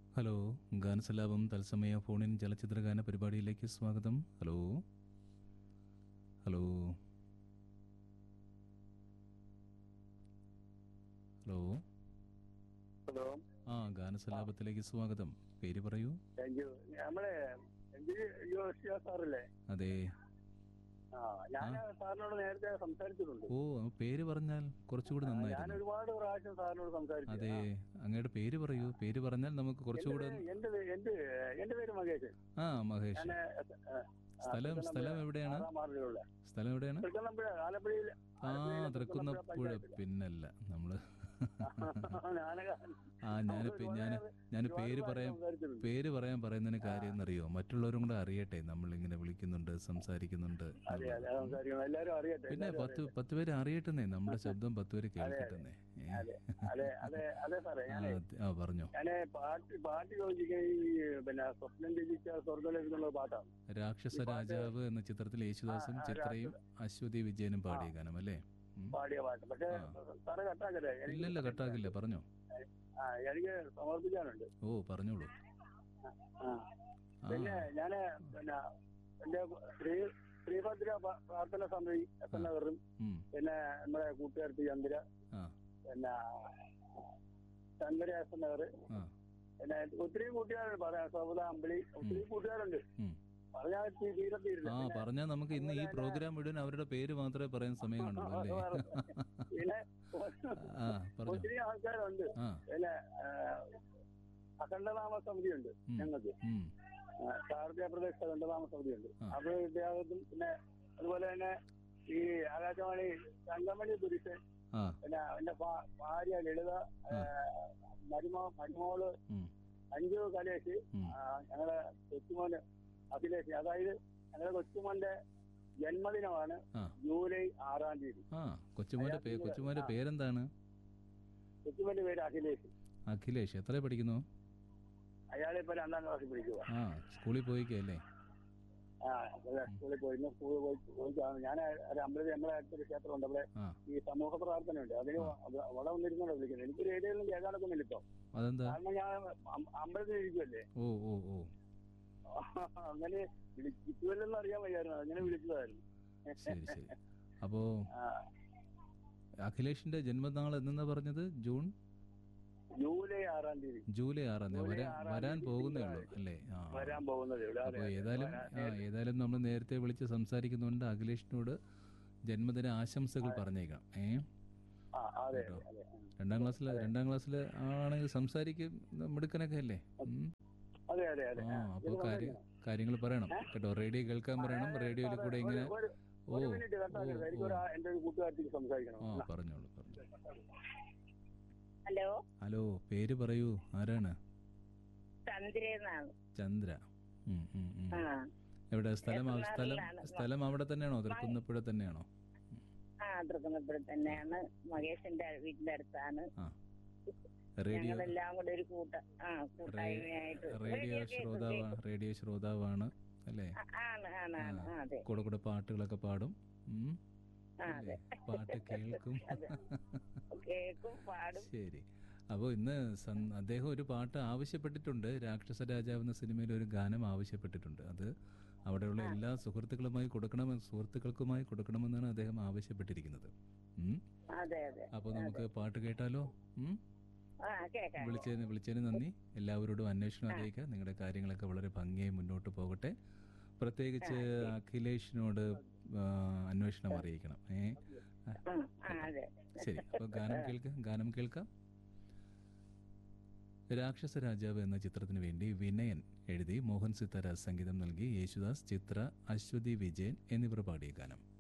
Hello ഗാനസലാപം തത്സമയ ഫോണിൻ ചലച്ചിത്ര ഗാന പരിപാടിയിലേക്ക് സ്വാഗതം ഹലോ ഹലോ ഹലോ ഹലോ ആ ഗാനസലാപത്തിലേക്ക് സ്വാഗതം പേര് പറയൂ താങ്ക് യു നമ്മളെ എന്റെ യോഷിയ സാറല്ലേ അതെ ആ ഞാൻ സാറിനോട് നേരത്തെ സംസാരിച്ചിട്ടുണ്ട് ഓ പേര് പറഞ്ഞാൽ കുറച്ചുകൂടി ഞാൻ നന്നായിരുന്നു ഒരുപാട് പ്രാവശ്യം സാറിനോട് സംസാരിച്ചു അതെ അങ്ങയുടെ പേര് പറയൂ പേര് പറഞ്ഞാൽ നമുക്ക് കുറച്ചുകൂടെ എന്റെ പേ- എന്റെ എന്റെ പേര് മകേഷ് ആ മഹേഷ് ഞാൻ സ്ഥലം സ്ഥലം എവിടെയാണ് മാറിലുള്ള സ്ഥലം എവിടെയാണ് തൃക്കുന്നപ്പുഴ ആലപ്പുഴയിൽ ആ തൃക്കുന്നപ്പുഴ പിന്നല്ല നമ്മള് ഞാനൊക്കെ ആ ഞാൻ ഞാൻ ഞാൻ പേര് പറയാൻ സംസാരിച്ചിട്ടുണ്ട് പേര് പറയാൻ പറയുന്നതിന് കാര്യം എന്നറിയോ മറ്റുള്ളവരും കൂടെ അറിയട്ടെ നമ്മൾ ഇങ്ങനെ വിളിക്കുന്നുണ്ട് സംസാരിക്കുന്നുണ്ട് അതെ അതെ സംസാരിക്കണം എല്ലാരും അറിയട്ടെ പിന്നെ എല്ലാരും പത്ത് പത്ത് പേര് അറിയട്ടെന്നേ നമ്മുടെ ശബ്ദം പത്ത് പേര് കേൾക്കട്ടെന്നേ ഏ. അതെ അതെ അതെ അതെ സാറേ ആ, ഞാനേ അത്- ആ പറഞ്ഞോ ഞാന് പാട്ട് പാട്ട് ചോദിക്കുന്ന ഈ പിന്നെ സ്വപ്നം രചിച്ച സ്വർഗ്ഗലേക്ക് എന്നുള്ള പാട്ടാണ് രാക്ഷസ രാജാവ് എന്ന ചിത്രത്തിൽ യേശുദാസും ചിത്രയും അശ്വതി വിജയനും പാടിയ ഗാനം അല്ലേ ഉം. പാടിയ പാട്ട് പക്ഷെ സാറ് കട്ടാക്കല്ലേ എനിക്ക് ഇല്ലല്ല കട്ടാക്കില്ല പറഞ്ഞോ ആ എനിക്ക് സമർപ്പിക്കാനുണ്ട് ഓ പറഞ്ഞോളൂ ആ. ആ പിന്നെ ഞാന് പിന്നെ എന്റെ ശ്രീ ശ്രീഭദ്ര പ- പ്രാർത്ഥന സമിതി എസ് എൻ നഗറും ഉം. പിന്നെ നമ്മുടെ കൂട്ടുകാരത്തി ചന്ദ്ര ആ പിന്നെ ചന്ദ്ര എസ് എൻ നഗർ ആ പിന്നെ ഒത്തിരി കൂട്ടുകാരുണ്ട് പറയാം സൗദ അമ്പിളി ഒത്തിരി കൂട്ടുകാരുണ്ട് ഉം. പറഞ്ഞാൽ തീ- തീരെ തീരില്ല ആ പറഞ്ഞാൽ നമുക്ക് ഇന്ന് ഈ പ്രോഗ്രാം മുഴുവൻ അവരുടെ പേര് മാത്രമേ പറയാൻ സമയം കാണുള്ളൂ അല്ലേ പിന്നെ ആ പറഞ്ഞോ ഒത്തിരി ആൾക്കാരുണ്ട് ആ പിന്നെ ആ, അഖണ്ഡനാമ സമിതിയുണ്ട് ഉം. ഞങ്ങൾക്ക് ഉം. ഭാരതീയ പ്രദേശ അഖണ്ഡനാമ സമിതിയുണ്ട് ആ. അത് ഇദ്ദേഹത്തും പിന്നെ അതുപോലെ തന്നെ ഈ ആകാശവാണി തങ്കമണി പുരുഷൻ ആ പിന്നെ എന്റെ ഭാ- ഭാര്യ ലളിത ആ, മരുമോ മരുമോള് ഉം. അഞ്ചു കലേഷ് ഉം. ആ, ഞങ്ങളെ കൊച്ചുമോന് അഖിലേഷ് അതായത് ഞങ്ങളുടെ കൊച്ചുമോന്റെ ജന്മദിനമാണ് ആ ജൂലൈ ആറാം തീയതി ആ കൊച്ചുമോന്റെ പേ കൊച്ചുമോന്റെ പേരെന്താണ് കൊച്ചുമോന്റെ പേര് അഖിലേഷ് അഖിലേഷ് എത്ര പഠിക്കുന്നു അയാളെ ഇപ്പൊ രണ്ടാം ക്ലാസ്സിൽ പഠിക്കുക ആ സ്കൂളിൽ പോയിക്കല്ലേ ആ അതെ, സ്കൂളിൽ പോയി ഇന്ന് സ്കൂളിൽ പോയി പോയിട്ടാണ് ഞാൻ ഒരു അമ്പലത്തിൽ നമ്മളെ അടുത്തൊരു ക്ഷേത്രമുണ്ട് അവിടെ ആ ഈ സമൂഹ പ്രാർത്ഥനയുണ്ട് അതിന് അത് അവിടെ വന്നിരുന്നോണ്ട് വിളിക്കുന്നത് എനിക്ക് റേഡിയോയിലും കേൾക്കാനൊക്കെ ഇല്ല അതെന്താ കാരണം ഞാൻ അം- അമ്പലത്തിൽ ഇരിക്കുമല്ലേ ഓ ഓ ഓ അങ്ങനെ വിളിക്കുമല്ലെന്ന് അറിയാൻ വയ്യായിരുന്നു അങ്ങനെ വിളിച്ചതായിരുന്നു ശരി ശരി അപ്പോ ആ, അഖിലേഷിന്റെ ജന്മനാൾ എന്നാ പറഞ്ഞത് ജൂൺ ജൂലൈ ആറാം തീയതി ജൂലൈ ആറാം തീയതി ജൂലൈ വരാൻ ആറാം വരാൻ തീയതി പോകുന്നേ തിങ്കളാഴ്ച. ഉള്ളൂ അല്ലേ ആ വരാൻ പോകുന്നത് ഇവിടെ അപ്പൊ ഏതായാലും ആ ഏതായാലും നമ്മൾ നേരത്തെ വിളിച്ച് സംസാരിക്കുന്നുണ്ട് അഖിലേഷിനോട് ജന്മദിന ആശംസകൾ പറഞ്ഞേക്കാം ഏ ആ അതെ അതെ രണ്ടാം ക്ലാസ്സിൽ രണ്ടാം ക്ലാസ്സിൽ ആണെങ്കിൽ സംസാരിക്കും മിടുക്കനൊക്കെ അല്ലേ ഉം. അതെ അതെ അതെ ആ അപ്പോൾ കാര്യം കാര്യങ്ങൾ പറയണം കേട്ടോ റേഡിയോ കേൾക്കാൻ പറയണം റേഡിയോയിൽ കൂടെ ഇങ്ങനെ ഒരു- ഓ ഒരു മിനിറ്റ് കേട്ടോ എനിക്ക് ഒരു എന്റെ ഒരു കൂട്ടുകാരത്തേക്ക് സംസാരിക്കണം ആ പറഞ്ഞോളൂ പറഞ്ഞു ഹലോ ഹലോ പേര് പറയൂ ആരാണ് ചന്ദ്രനാണ് ചന്ദ്ര ഉം, ഉം, ഉം. ആ എവിടെ സ്ഥലം ആ- സ്ഥലം എറണാകുളത്താണ്. സ്ഥലം അവിടെ തന്നെയാണോ തൃക്കുന്നപ്പുഴ തന്നെയാണോ ആ തൃക്കുന്നപ്പുഴ തന്നെയാണ് മഹേഷിന്റെ വീടിന്റെ അടുത്താണ് ആ റേഡിയോ ഞങ്ങളെല്ലാം കൂടെ ഒരു കൂട്ട ആ കൂട്ടായ്മയായിട്ട് റേഡിയോ റേഡിയോ കേൾക്കും, ശ്രോതാവ് കേൾക്കും. റേഡിയോ ശ്രോതാവാണ് അല്ലേ ആ, ആണ് ആണ് ആണ് ആ, അതെ കൂടെ കൂടെ പാട്ടുകളൊക്കെ പാടും ഉം. ആ അല്ലേ? അതെ പാട്ട് കേൾക്കും കേൾക്കും പാടും ശരി അപ്പോൾ ഇന്ന് സൻ- അദ്ദേഹം ഒരു പാട്ട് ആവശ്യപ്പെട്ടിട്ടുണ്ട് രാക്ഷസ രാജാവ് എന്ന സിനിമയിൽ ഒരു ഗാനം ആവശ്യപ്പെട്ടിട്ടുണ്ട് അത് അവിടെയുള്ള എല്ലാ സുഹൃത്തുക്കളുമായി കൊടുക്കണം സുഹൃത്തുക്കൾക്കുമായി കൊടുക്കണമെന്നാണ് അദ്ദേഹം ആവശ്യപ്പെട്ടിരിക്കുന്നത് ഉം. അതെ അതെ അപ്പോൾ നമുക്ക് പാട്ട് കേട്ടാലോ ഉം? ആ കേക്കാം വിളിച്ചതിന് വിളിച്ചതിന് നന്ദി എല്ലാവരോടും അന്വേഷണം അറിയിക്കുക നിങ്ങളുടെ കാര്യങ്ങളൊക്കെ വളരെ ഭംഗിയായി മുന്നോട്ട് പോകട്ടെ പ്രത്യേകിച്ച് അഖിലേഷിനോട് ആ, അന്വേഷണം അറിയിക്കണം ഏ ആ, ഉം, ആ അതെ ശരി അപ്പൊ ഗാനം കേൾക്കാം ഗാനം കേൾക്കാം രാക്ഷസ രാജാവ് എന്ന ചിത്രത്തിന് വേണ്ടി വിനയൻ എഴുതി മോഹൻ സിത്താര സംഗീതം നൽകി യേശുദാസ് ചിത്ര അശ്വതി വിജയൻ എന്നിവർ പാടിയ ഗാനം